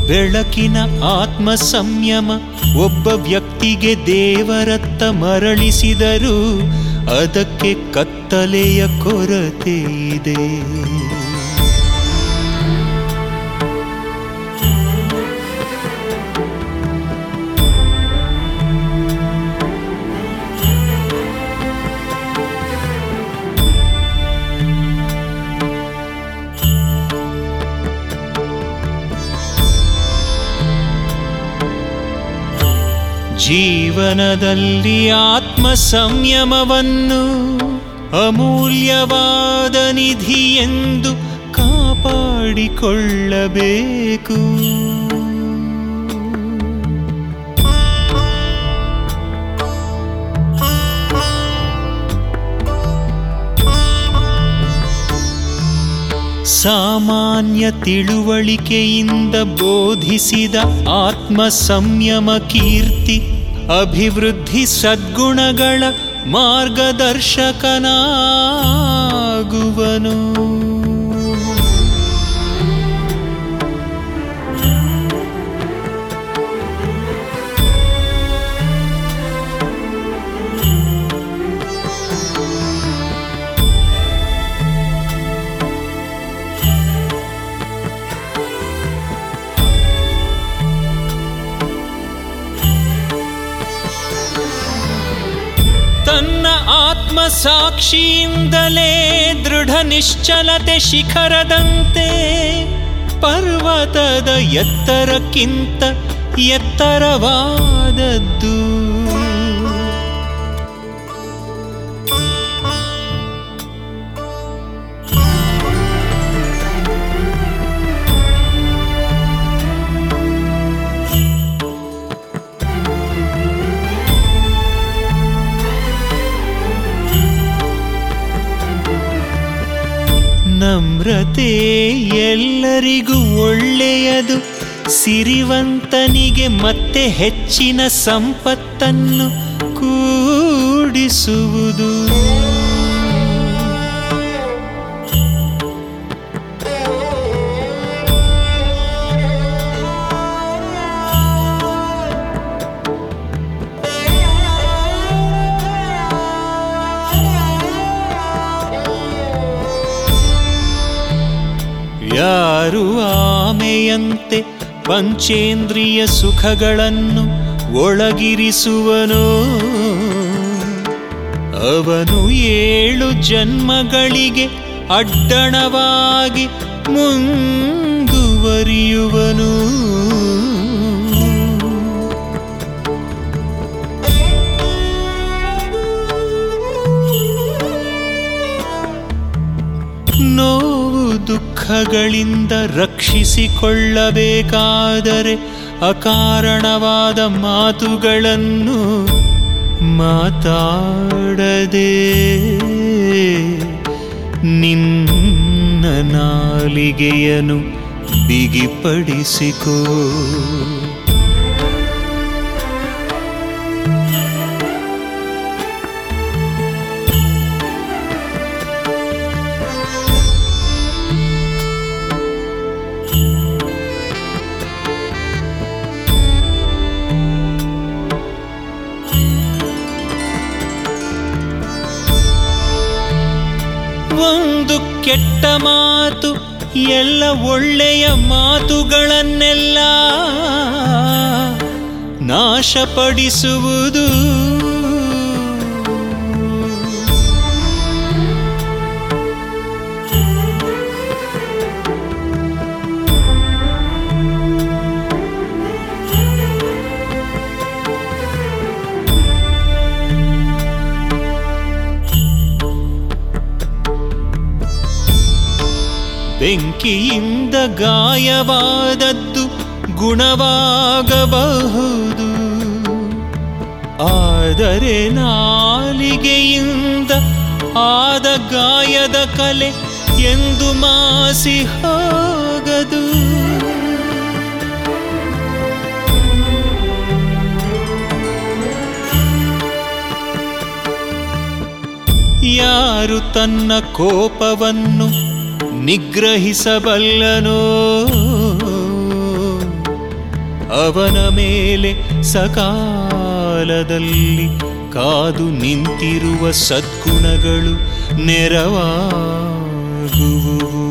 ಬೆಳಕಿನ ಆತ್ಮ ಸಂಯಮ ಒಬ್ಬ ವ್ಯಕ್ತಿಗೆ ದೇವರತ್ತ ಮರಳಿಸಿದರೂ ಅದಕ್ಕೆ ಕತ್ತಲೆಯ ಕೊರತೆ ಇದೆ ಜೀವನದಲ್ಲಿ ಆತ್ಮ ಸಂಯಮವನ್ನು ಅಮೂಲ್ಯವಾದ ನಿಧಿ ಎಂದು ಕಾಪಾಡಿಕೊಳ್ಳಬೇಕು ಸಾಮಾನ್ಯ ತಿಳುವಳಿಕೆಯಿಂದ ಬೋಧಿಸಿದ ಆತ್ಮ ಸಂಯಮ ಕೀರ್ತಿ ಅಭಿವೃದ್ಧಿ ಸದ್ಗುಣಗಳ ಮಾರ್ಗದರ್ಶಕನಾಗುವನು ತನ್ನ ಆತ್ಮ ಸಾಕ್ಷಿಯಿಂದಲೇ ದೃಢ ನಿಶ್ಚಲತೆ ಶಿಖರದಂತೆ ಪರ್ವತದ ಎತ್ತರಕ್ಕಿಂತ ಎತ್ತರವಾದದ್ದು ನಮ್ರತೆ ಎಲ್ಲರಿಗೂ ಒಳ್ಳೆಯದು ಸಿರಿವಂತನಿಗೆ ಮತ್ತೆ ಹೆಚ್ಚಿನ ಸಂಪತ್ತನ್ನು ಕೂಡಿಸುವುದು ಯಾರು ಆಮೆಯಂತೆ ಪಂಚೇಂದ್ರಿಯ ಸುಖಗಳನ್ನು ಒಳಗಿರಿಸುವನೋ ಅವನು ಏಳು ಜನ್ಮಗಳಿಗೆ ಅಡ್ಡಣವಾಗಿ ಮುಂದುವರಿಯುವನು ನೋವು ದುಃಖಗಳಿಂದ ರಕ್ಷಿಸಿಕೊಳ್ಳಬೇಕಾದರೆ ಅಕಾರಣವಾದ ಮಾತುಗಳನ್ನು ಮಾತಾಡದೆ ನಿನ್ನ ನಾಲಿಗೆಯನ್ನು ಬಿಗಿಪಡಿಸಿಕೋ ಒಂದು ಕೆಟ್ಟ ಮಾತು ಎಲ್ಲ ಒಳ್ಳೆಯ ಮಾತುಗಳನ್ನೆಲ್ಲ ನಾಶಪಡಿಸುವುದು ಬೆಂಕಿಯಿಂದ ಗಾಯವಾದದ್ದು ಗುಣವಾಗಬಹುದು ಆದರೆ ನಾಲಿಗೆಯಿಂದ ಆದ ಗಾಯದ ಕಲೆ ಎಂದು ಮಾಸಿ ಹೋಗದು ಯಾರು ತನ್ನ ಕೋಪವನ್ನು ನಿಗ್ರಹಿಸಬಲ್ಲನೋ ಅವನ ಮೇಲೆ ಸಕಾಲದಲ್ಲಿ ಕಾದು ನಿಂತಿರುವ ಸದ್ಗುಣಗಳು ನೆರವಾಗುವುವು